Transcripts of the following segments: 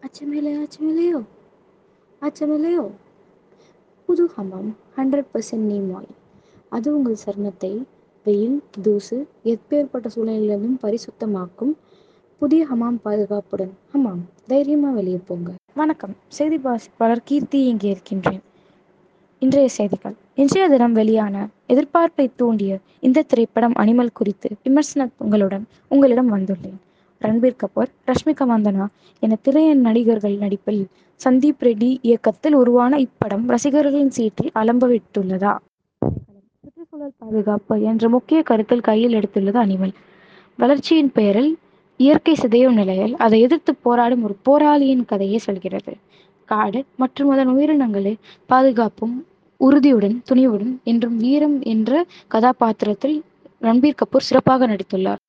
அச்சமில்லை அச்சமில்லையோ அச்சமில்லையோ புது Hamam hundred percent neem oil அது உங்கள் சருமத்தை வெயில் தூசு எப்பேற்பட்ட சூழ்நிலையிலிருந்தும் பரிசுத்தமாக்கும் புதிய ஹமாம் பாதுகாப்புடன் ஹமாம் தைரியமா வெளியே போங்க வணக்கம் செய்தி வாசிப்பாளர் கீர்த்தி இங்கே இருக்கின்றேன் இன்றைய செய்திகள் இன்றைய தினம் வெளியான எதிர்பார்ப்பை தூண்டிய இந்த திரைப்படம் அனிமல் குறித்து விமர்சனங்களுடன் உங்களிடம் வந்துள்ளேன் ரன்பீர் கபூர் ரஷ்மிகா மந்தனா என திரைய நடிகர்கள் நடிப்பில் சந்தீப் ரெட்டி இயக்கத்தில் உருவான இப்படம் ரசிகர்களின் சீட்டில் அலம்ப விட்டுள்ளதா சுற்றுச்சூழல் பாதுகாப்பு என்ற முக்கிய கருத்தில் கையில் எடுத்துள்ளது அனிமல் வளர்ச்சியின் பெயரில் இயற்கை சிதையும் நிலையில் அதை எதிர்த்து போராடும் ஒரு போராளியின் கதையை சொல்கிறது காடு மற்றும் அதன் உயிரினங்களை பாதுகாப்பும் உறுதியுடன் துணிவுடன் என்றும் வீரம் என்ற கதாபாத்திரத்தில் ரன்பீர் கபூர் சிறப்பாக நடித்துள்ளார்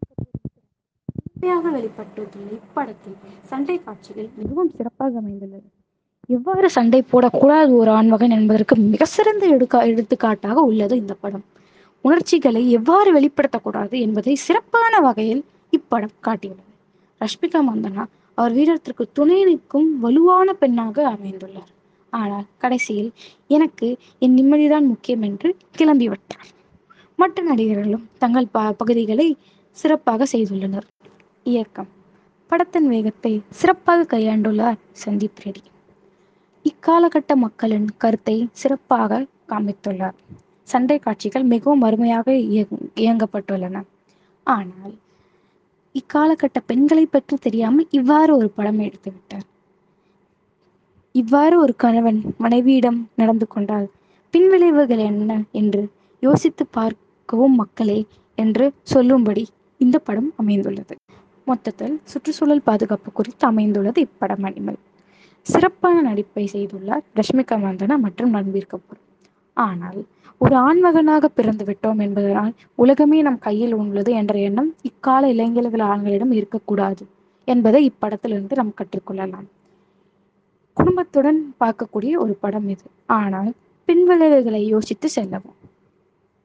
உண்மையாக வெளிப்பட்டுள்ள இப்படத்தில் சண்டை காட்சிகள் மிகவும் சிறப்பாக அமைந்துள்ளது எவ்வாறு சண்டை போடக்கூடாது ஒரு ஆண்மகன் என்பதற்கு மிக சிறந்த எடுக்கா எடுத்துக்காட்டாக உள்ளது இந்த படம் உணர்ச்சிகளை எவ்வாறு வெளிப்படுத்தக்கூடாது என்பதை சிறப்பான வகையில் இப்படம் காட்டியுள்ளது ரஷ்மிகா மந்தனா அவர் வீரத்திற்கு துணை நிற்கும் வலுவான பெண்ணாக அமைந்துள்ளார் ஆனால் கடைசியில் எனக்கு என் நிம்மதிதான் முக்கியம் என்று கிளம்பி விட்டார் மற்ற நடிகர்களும் தங்கள் ப பகுதிகளை சிறப்பாக செய்துள்ளனர் இயக்கம் படத்தின் வேகத்தை சிறப்பாக கையாண்டுள்ளார் சந்தீப் ரெட்டி இக்காலகட்ட மக்களின் கருத்தை சிறப்பாக காமித்துள்ளார் சண்டை காட்சிகள் மிகவும் அருமையாக இயங்கப்பட்டுள்ளன ஆனால் இக்காலகட்ட பெண்களை பற்றி தெரியாமல் இவ்வாறு ஒரு படம் எடுத்து விட்டார் இவ்வாறு ஒரு கணவன் மனைவியிடம் நடந்து கொண்டால் பின்விளைவுகள் என்ன என்று யோசித்து பார்க்கவும் மக்களே என்று சொல்லும்படி இந்த படம் அமைந்துள்ளது மொத்தத்தில் சுற்றுச்சூழல் பாதுகாப்பு குறித்து அமைந்துள்ளது இப்படம் அனிமல் சிறப்பான நடிப்பை செய்துள்ளார் ரஷ்மிகா மந்தனா மற்றும் ரன்பீர் கபூர் ஆனால் ஒரு ஆண்மகனாக பிறந்து விட்டோம் என்பதனால் உலகமே நம் கையில் உள்ளது என்ற எண்ணம் இக்கால இளைஞர்கள் ஆண்களிடம் இருக்கக்கூடாது என்பதை இப்படத்திலிருந்து நாம் கற்றுக்கொள்ளலாம் குடும்பத்துடன் பார்க்கக்கூடிய ஒரு படம் இது ஆனால் பின்விளைவுகளை யோசித்து செல்லவும்